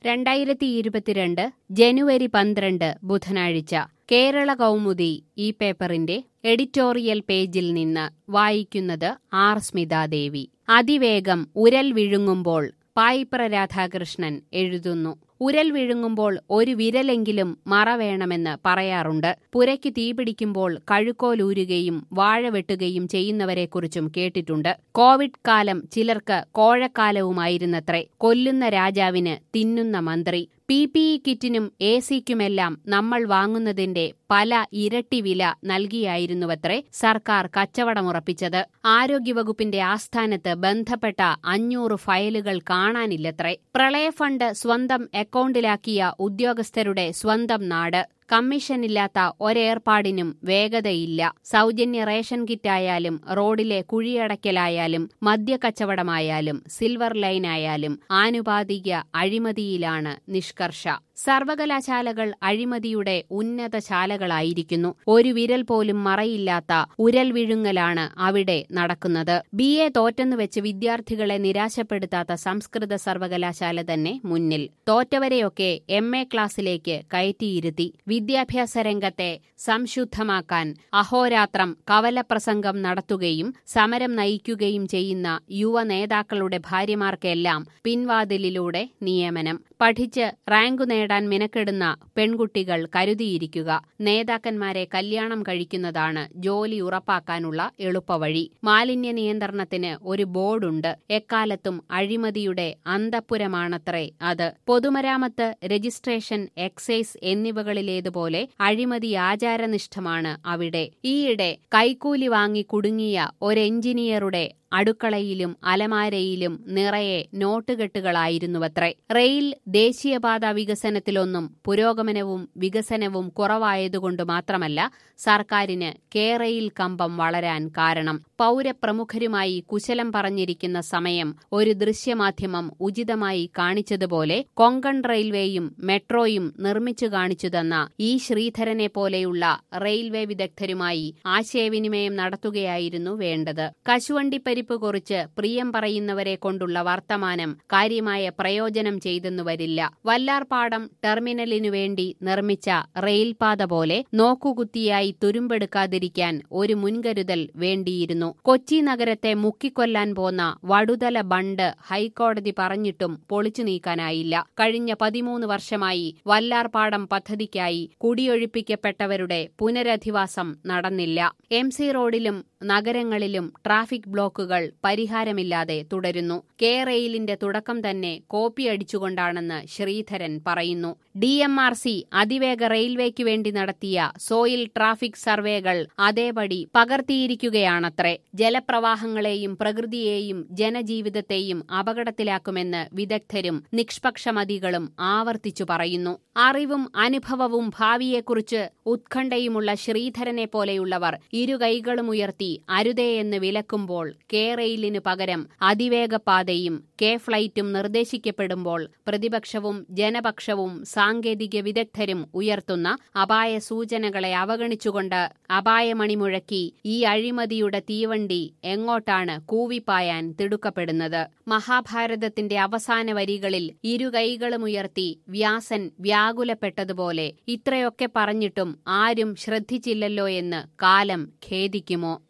രണ്ടായിരത്തി ഇരുപത്തിരണ്ട് ജനുവരി പന്ത്രണ്ട് ബുധനാഴ്ച കേരള കൗമുദി ഈ പേപ്പറിന്റെ എഡിറ്റോറിയൽ പേജിൽ നിന്ന് വായിക്കുന്നത് ആർ സ്മിതാദേവി അതിവേഗം ഉരൽ വിഴുങ്ങുമ്പോൾ പായിപ്ര രാധാകൃഷ്ണൻ എഴുതുന്നു ഉരൽ വിഴുങ്ങുമ്പോൾ ഒരു വിരലെങ്കിലും മറ വേണമെന്ന് പറയാറുണ്ട് പുരയ്ക്ക് തീപിടിക്കുമ്പോൾ കഴുക്കോലൂരുകയും വാഴ വെട്ടുകയും ചെയ്യുന്നവരെക്കുറിച്ചും കേട്ടിട്ടുണ്ട് കോവിഡ് കാലം ചിലർക്ക് കോഴക്കാലവുമായിരുന്നത്രേ കൊല്ലുന്ന രാജാവിന് തിന്നുന്ന മന്ത്രി പി പി ഇ കിറ്റിനും എ സിക്കുമെല്ലാം നമ്മൾ വാങ്ങുന്നതിന്റെ പല ഇരട്ടി വില നൽകിയായിരുന്നുവത്രേ സർക്കാർ കച്ചവടമുറപ്പിച്ചത് ആരോഗ്യവകുപ്പിന്റെ ആസ്ഥാനത്ത് ബന്ധപ്പെട്ട അഞ്ഞൂറ് ഫയലുകൾ കാണാനില്ലത്രേ പ്രളയ ഫണ്ട് സ്വന്തം അക്കൗണ്ടിലാക്കിയ ഉദ്യോഗസ്ഥരുടെ സ്വന്തം നാട് കമ്മീഷനില്ലാത്ത ഒരേർപ്പാടിനും വേഗതയില്ല സൗജന്യ റേഷൻ കിറ്റായാലും റോഡിലെ കുഴിയടയ്ക്കലായാലും മദ്യക്കച്ചവടമായാലും സിൽവർ ലൈനായാലും ആനുപാതിക അഴിമതിയിലാണ് നിഷ്കർഷ സർവകലാശാലകൾ അഴിമതിയുടെ ഉന്നത ശാലകളായിരിക്കുന്നു ഒരു വിരൽ പോലും മറയില്ലാത്ത ഉരൽ വിഴുങ്ങലാണ് അവിടെ നടക്കുന്നത് ബി എ തോറ്റെന്ന് വെച്ച് വിദ്യാർത്ഥികളെ നിരാശപ്പെടുത്താത്ത സംസ്കൃത സർവകലാശാല തന്നെ മുന്നിൽ തോറ്റവരെയൊക്കെ എം എ ക്ലാസ്സിലേക്ക് കയറ്റിയിരുത്തി വിദ്യാഭ്യാസ രംഗത്തെ സംശുദ്ധമാക്കാൻ അഹോരാത്രം കവലപ്രസംഗം നടത്തുകയും സമരം നയിക്കുകയും ചെയ്യുന്ന യുവ നേതാക്കളുടെ ഭാര്യമാർക്കെല്ലാം പിൻവാതിലിലൂടെ നിയമനം പഠിച്ച് റാങ്കു നേടാൻ മിനക്കെടുന്ന പെൺകുട്ടികൾ കരുതിയിരിക്കുക നേതാക്കന്മാരെ കല്യാണം കഴിക്കുന്നതാണ് ജോലി ഉറപ്പാക്കാനുള്ള എളുപ്പവഴി മാലിന്യ നിയന്ത്രണത്തിന് ഒരു ബോർഡുണ്ട് എക്കാലത്തും അഴിമതിയുടെ അന്തപ്പുരമാണത്രേ അത് പൊതുമരാമത്ത് രജിസ്ട്രേഷൻ എക്സൈസ് എന്നിവകളിലേതുപോലെ അഴിമതി ആചാരനിഷ്ഠമാണ് അവിടെ ഈയിടെ കൈക്കൂലി വാങ്ങി കുടുങ്ങിയ ഒരു എഞ്ചിനീയറുടെ അടുക്കളയിലും അലമാരയിലും നിറയെ നോട്ടുകെട്ടുകളായിരുന്നുവത്രേ റെയിൽ ദേശീയപാത വികസനത്തിലൊന്നും പുരോഗമനവും വികസനവും കുറവായതുകൊണ്ട് മാത്രമല്ല സർക്കാരിന് കേരയിൽ കമ്പം വളരാൻ കാരണം പൗരപ്രമുഖരുമായി കുശലം പറഞ്ഞിരിക്കുന്ന സമയം ഒരു ദൃശ്യമാധ്യമം ഉചിതമായി കാണിച്ചതുപോലെ കൊങ്കൺ റെയിൽവേയും മെട്രോയും നിർമ്മിച്ചു കാണിച്ചു തന്ന ഈ ശ്രീധരനെ പോലെയുള്ള റെയിൽവേ വിദഗ്ധരുമായി ആശയവിനിമയം നടത്തുകയായിരുന്നു വേണ്ടത് കശുവണ്ടിപ്പരി പരിപ്പ് കുറിച്ച് പ്രിയം പറയുന്നവരെ കൊണ്ടുള്ള വർത്തമാനം കാര്യമായ പ്രയോജനം ചെയ്തെന്നു വരില്ല വല്ലാർപാടം ടെർമിനലിനു വേണ്ടി നിർമ്മിച്ച റെയിൽപാത പോലെ നോക്കുകുത്തിയായി തുരുമ്പെടുക്കാതിരിക്കാൻ ഒരു മുൻകരുതൽ വേണ്ടിയിരുന്നു കൊച്ചി നഗരത്തെ മുക്കിക്കൊല്ലാൻ പോന്ന വടുതല ബണ്ട് ഹൈക്കോടതി പറഞ്ഞിട്ടും പൊളിച്ചു നീക്കാനായില്ല കഴിഞ്ഞ പതിമൂന്ന് വർഷമായി വല്ലാർപാടം പദ്ധതിക്കായി കുടിയൊഴിപ്പിക്കപ്പെട്ടവരുടെ പുനരധിവാസം നടന്നില്ല എം സി റോഡിലും നഗരങ്ങളിലും ട്രാഫിക് ബ്ലോക്കുകൾ പരിഹാരമില്ലാതെ തുടരുന്നു കെ റെയിലിന്റെ തുടക്കം തന്നെ കോപ്പിയടിച്ചുകൊണ്ടാണെന്ന് ശ്രീധരൻ പറയുന്നു ഡി എം ആർ സി അതിവേഗ റെയിൽവേക്ക് വേണ്ടി നടത്തിയ സോയിൽ ട്രാഫിക് സർവേകൾ അതേപടി പകർത്തിയിരിക്കുകയാണത്രേ ജലപ്രവാഹങ്ങളെയും പ്രകൃതിയെയും ജനജീവിതത്തെയും അപകടത്തിലാക്കുമെന്ന് വിദഗ്ധരും നിഷ്പക്ഷമതികളും ആവർത്തിച്ചു പറയുന്നു അറിവും അനുഭവവും ഭാവിയെക്കുറിച്ച് ഉത്കണ്ഠയുമുള്ള ശ്രീധരനെ പോലെയുള്ളവർ ഇരുകൈകളും ഉയർത്തി അരുതേയെന്ന് വിലക്കുമ്പോൾ കെ റെയിലിനു പകരം അതിവേഗപാതയും കെ ഫ്ലൈറ്റും നിർദ്ദേശിക്കപ്പെടുമ്പോൾ പ്രതിപക്ഷവും ജനപക്ഷവും സാങ്കേതിക വിദഗ്ധരും ഉയർത്തുന്ന അപായ സൂചനകളെ അവഗണിച്ചുകൊണ്ട് അപായമണി മുഴക്കി ഈ അഴിമതിയുടെ തീവണ്ടി എങ്ങോട്ടാണ് കൂവിപ്പായാൻ തിടുക്കപ്പെടുന്നത് മഹാഭാരതത്തിന്റെ അവസാന വരികളിൽ ഇരുകൈകളുമുയർത്തി വ്യാസൻ വ്യാകുലപ്പെട്ടതുപോലെ ഇത്രയൊക്കെ പറഞ്ഞിട്ടും ആരും ശ്രദ്ധിച്ചില്ലല്ലോ എന്ന് കാലം ഖേദിക്കുമോ